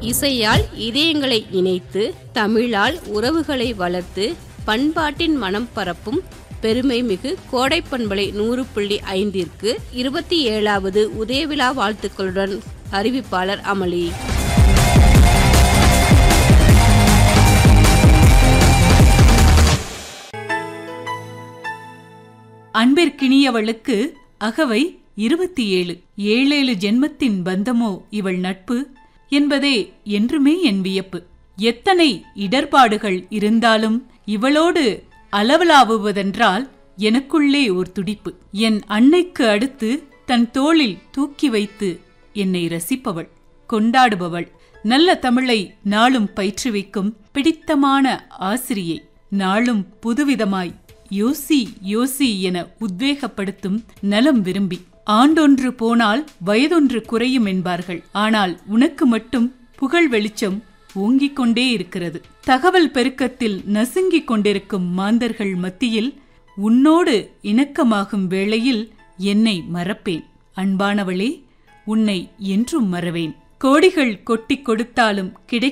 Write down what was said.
இசையால் இதயங்களை இணைத்து தமிழால் உறவுகளை வளர்த்து பண்பாட்டின் மனம் பரப்பும் பெருமை மிகு கோடை பண்பலை நூறு புள்ளி ஐந்திற்கு இருபத்தி ஏழாவது உதயவிழா வாழ்த்துக்களுடன் அறிவிப்பாளர் அமளி அன்பிற்கினியவளுக்கு அகவை இருபத்தி ஏழு ஏழேழு ஜென்மத்தின் பந்தமோ இவள் நட்பு என்பதே என்றுமே என் வியப்பு எத்தனை இடர்பாடுகள் இருந்தாலும் இவளோடு அளவலாவுவதென்றால் எனக்குள்ளே ஓர் துடிப்பு என் அன்னைக்கு அடுத்து தன் தோளில் தூக்கி வைத்து என்னை ரசிப்பவள் கொண்டாடுபவள் நல்ல தமிழை நாளும் பயிற்றுவிக்கும் பிடித்தமான ஆசிரியை நாளும் புதுவிதமாய் யோசி யோசி என உத்வேகப்படுத்தும் நலம் விரும்பி ஆண்டொன்று போனால் வயதொன்று குறையும் என்பார்கள் ஆனால் உனக்கு மட்டும் புகழ் வெளிச்சம் ஓங்கிக் கொண்டே இருக்கிறது தகவல் பெருக்கத்தில் நசுங்கிக் கொண்டிருக்கும் மாந்தர்கள் மத்தியில் உன்னோடு இணக்கமாகும் வேளையில் என்னை மறப்பேன் அன்பானவளே உன்னை என்றும் மறவேன் கோடிகள் கொட்டிக் கொடுத்தாலும் கிடை